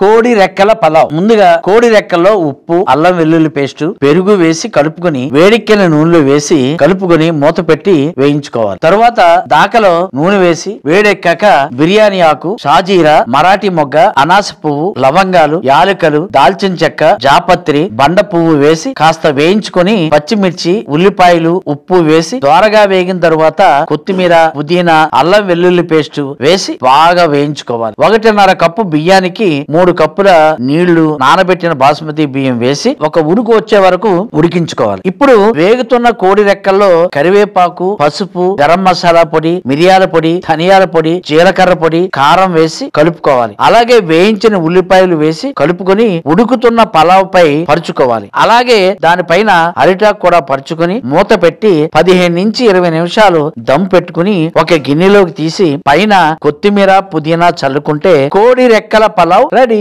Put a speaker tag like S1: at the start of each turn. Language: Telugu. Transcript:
S1: కోడి రెక్కల పలావ్ ముందుగా కోడి రెక్కల్లో ఉప్పు అల్లం వెల్లుల్లి పేస్ట్ పెరుగు వేసి కలుపుకొని వేడెక్కిన నూనెలో వేసి కలుపుకొని మూత పెట్టి వేయించుకోవాలి తరువాత దాకలో నూనె వేసి వేడెక్కాక బిర్యానీ ఆకు షాజీరా మరాఠీ మొగ్గ అనాస పువ్వు లవంగాలు యాలకులు దాల్చిన చెక్క జాపత్రి బండ పువ్వు వేసి కాస్త వేయించుకొని పచ్చిమిర్చి ఉల్లిపాయలు ఉప్పు వేసి ద్వారగా వేగిన తరువాత కొత్తిమీర పుదీనా అల్లం వెల్లుల్లి పేస్ట్ వేసి బాగా వేయించుకోవాలి ఒకటిన్నర కప్పు బియ్యానికి మూడు కప్పుల నీళ్లు నానబెట్టిన బాస్మతి బియ్యం వేసి ఒక ఉడుకు వచ్చే వరకు ఉడికించుకోవాలి ఇప్పుడు వేగుతున్న కోడి రెక్కల్లో కరివేపాకు పసుపు గరం మసాలా పొడి మిరియాల పొడి ధనియాల పొడి జీలకర్ర పొడి కారం వేసి కలుపుకోవాలి అలాగే వేయించిన ఉల్లిపాయలు వేసి కలుపుకొని ఉడుకుతున్న పలావ్ పై పరుచుకోవాలి అలాగే దానిపైన అరిటాకు కూడా పరుచుకొని మూత పెట్టి పదిహేను నుంచి ఇరవై నిమిషాలు దమ్ పెట్టుకుని ఒక గిన్నెలోకి తీసి పైన కొత్తిమీర పుదీనా చల్లుకుంటే కోడి రెక్కల పలావ్ రెడీ